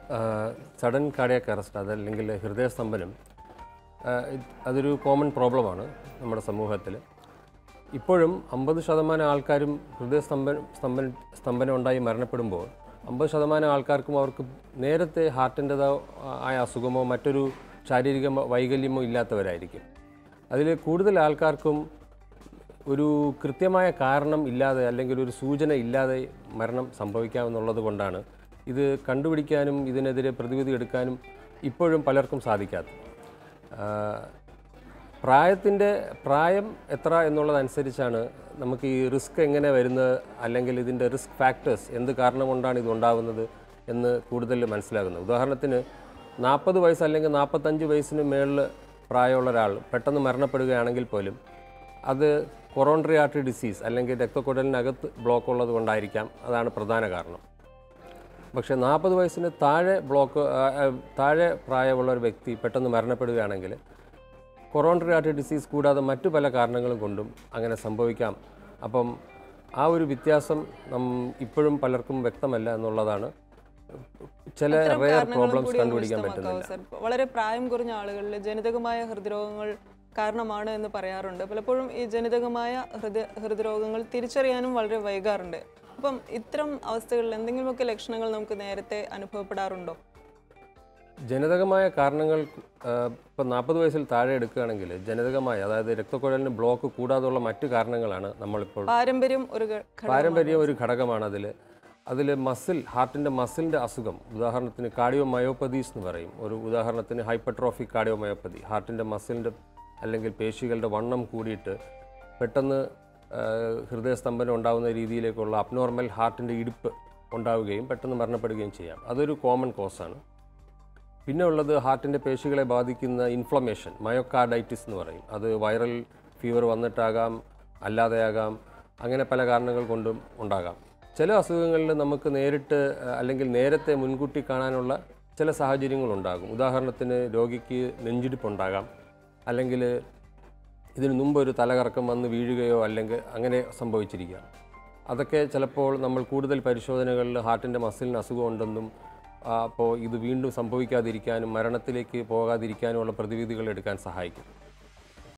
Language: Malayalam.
സഡൻ കാർഡിയാക് അറസ്റ്റ് അതല്ലെങ്കിൽ ഹൃദയസ്തംഭനം ആ, ഇത് അതൊരു കോമൺ പ്രോബ്ലമാണ് നമ്മുടെ സമൂഹത്തിൽ ഇപ്പോഴും അമ്പത് ശതമാനം ആൾക്കാരും ഹൃദയസ്തംഭനം സ്തംഭന സ്തംഭനം ഉണ്ടായി മരണപ്പെടുമ്പോൾ അമ്പത് ശതമാനം ആൾക്കാർക്കും അവർക്ക് നേരത്തെ ഹാർട്ടിൻ്റെതോ ആയ അസുഖമോ മറ്റൊരു ശാരീരിക വൈകല്യമോ ഇല്ലാത്തവരായിരിക്കും അതിൽ കൂടുതൽ ആൾക്കാർക്കും ഒരു കൃത്യമായ കാരണം ഇല്ലാതെ അല്ലെങ്കിൽ ഒരു സൂചന ഇല്ലാതെ മരണം സംഭവിക്കാമെന്നുള്ളത് കൊണ്ടാണ് ഇത് കണ്ടുപിടിക്കാനും ഇതിനെതിരെ പ്രതിവിധി എടുക്കാനും ഇപ്പോഴും പലർക്കും സാധിക്കാത്തത് പ്രായത്തിൻ്റെ പ്രായം എത്ര എന്നുള്ളതനുസരിച്ചാണ് നമുക്ക് ഈ റിസ്ക് എങ്ങനെ വരുന്നത് അല്ലെങ്കിൽ ഇതിൻ്റെ റിസ്ക് ഫാക്ടേഴ്സ് എന്ത് കാരണം കൊണ്ടാണ് ഇത് ഉണ്ടാകുന്നത് എന്ന് കൂടുതൽ മനസ്സിലാകുന്നത് ഉദാഹരണത്തിന് നാൽപ്പത് വയസ്സ് അല്ലെങ്കിൽ നാൽപ്പത്തഞ്ച് വയസ്സിന് മേളിൽ പ്രായമുള്ള ഒരാൾ പെട്ടെന്ന് മരണപ്പെടുകയാണെങ്കിൽ പോലും അത് കൊറോണറി ആർട്ടറി ഡിസീസ് അല്ലെങ്കിൽ രക്തക്കുഴലിനകത്ത് ബ്ലോക്ക് ഉള്ളത് കൊണ്ടായിരിക്കാം അതാണ് പ്രധാന കാരണം പക്ഷേ നാൽപ്പത് വയസ്സിന് താഴെ ബ്ലോക്ക് ആ, ആ, താഴെ പ്രായമുള്ള ഒരു വ്യക്തി പെട്ടെന്ന് മരണപ്പെടുകയാണെങ്കിൽ കൊറോണറി ആർട്ടറി ഡിസീസ് കൂടാതെ മറ്റു പല കാരണങ്ങളും കൊണ്ടും അങ്ങനെ സംഭവിക്കാം അപ്പം ആ ഒരു വ്യത്യാസം നം ഇപ്പോഴും പലർക്കും വ്യക്തമല്ല എന്നുള്ളതാണ് ചില ഇത്തരം റെയർ കാരണങ്ങളും പ്രോബ്ലംസ് കൂടി ഒന്ന് കണ്ടുപിടിക്കാൻ വിശദമാക്കാവോ പറ്റുന്നില്ല സർ? വളരെ പ്രായം കുറഞ്ഞ ആളുകളിൽ ജനിതകമായ ഹൃദ്രോഗങ്ങൾ കാരണമാണ് എന്ന് പറയാറുണ്ട് പലപ്പോഴും ഈ ജനിതകമായ ഹൃദയ ഹൃദ്രോഗങ്ങൾ തിരിച്ചറിയാനും വളരെ വൈകാറുണ്ട് അപ്പം ഇത്തരം അവസ്ഥകളിൽ എന്തെങ്കിലുമൊക്കെ ലക്ഷണങ്ങൾ നമുക്ക് നേരത്തെ അനുഭവപ്പെടാറുണ്ടോ ജനിതകമായ കാരണങ്ങൾ ഇപ്പം നാൽപ്പത് വയസ്സിൽ താഴെ എടുക്കുകയാണെങ്കിൽ ജനിതകമായ അതായത് രക്തക്കുഴലിന് ബ്ലോക്ക് കൂടാതെയുള്ള മറ്റു കാരണങ്ങളാണ് നമ്മളിപ്പോൾ പാരമ്പര്യം ഒരു ഘ- ഘടകമാണ്. പാരമ്പര്യം ഒരു ഘടകമാണ് അതിൽ അതിൽ മസിൽ ഹാർട്ടിൻ്റെ മസിലിൻ്റെ അസുഖം ഉദാഹരണത്തിന് കാർഡിയോ മയോപ്പതീസ് എന്ന് പറയും ഒരു ഉദാഹരണത്തിന് ഹൈപ്പട്രോഫിക് കാർഡിയോ മയോപ്പതി ഹാർട്ടിൻ്റെ മസിലിൻ്റെ അല്ലെങ്കിൽ പേശികളുടെ വണ്ണം കൂടിയിട്ട് പെട്ടെന്ന് ആ, ഹൃദയസ്തംഭനം ഉണ്ടാകുന്ന രീതിയിലേക്കുള്ള അബ്നോർമൽ ഹാർട്ടിൻ്റെ ഇടിപ്പ് ഉണ്ടാവുകയും പെട്ടെന്ന് മരണപ്പെടുകയും ചെയ്യാം അതൊരു കോമൺ കോസാണ് പിന്നെ ഉള്ളത് ഹാർട്ടിൻ്റെ പേശികളെ ബാധിക്കുന്ന ഇൻഫ്ലമേഷൻ മയോകാർഡൈറ്റിസ് എന്ന് പറയും അത് വൈറൽ ഫീവർ വന്നിട്ടാകാം അല്ലാതെയാകാം അങ്ങനെ പല കാരണങ്ങൾ കൊണ്ടും ഉണ്ടാകാം ചില അസുഖങ്ങളിൽ നമുക്ക് നേരിട്ട് അഹ്, അല്ലെങ്കിൽ നേരത്തെ മുൻകൂട്ടി കാണാനുള്ള ചില സാഹചര്യങ്ങളുണ്ടാകും ഉദാഹരണത്തിന് രോഗിക്ക് നെഞ്ചിടിപ്പുണ്ടാകാം അല്ലെങ്കിൽ ഇതിനു മുമ്പ് ഒരു തലകറക്കം വന്ന് വീഴുകയോ അല്ലെങ്കിൽ അങ്ങനെ സംഭവിച്ചിരിക്കാം അതൊക്കെ ചിലപ്പോൾ നമ്മൾ കൂടുതൽ പരിശോധനകളിൽ ഹാർട്ടിൻ്റെ മസിലിന് അസുഖമുണ്ടെന്നും അപ്പോൾ ഇത് വീണ്ടും സംഭവിക്കാതിരിക്കാനും മരണത്തിലേക്ക് പോകാതിരിക്കാനുമുള്ള പ്രതിവിധികൾ എടുക്കാൻ സഹായിക്കും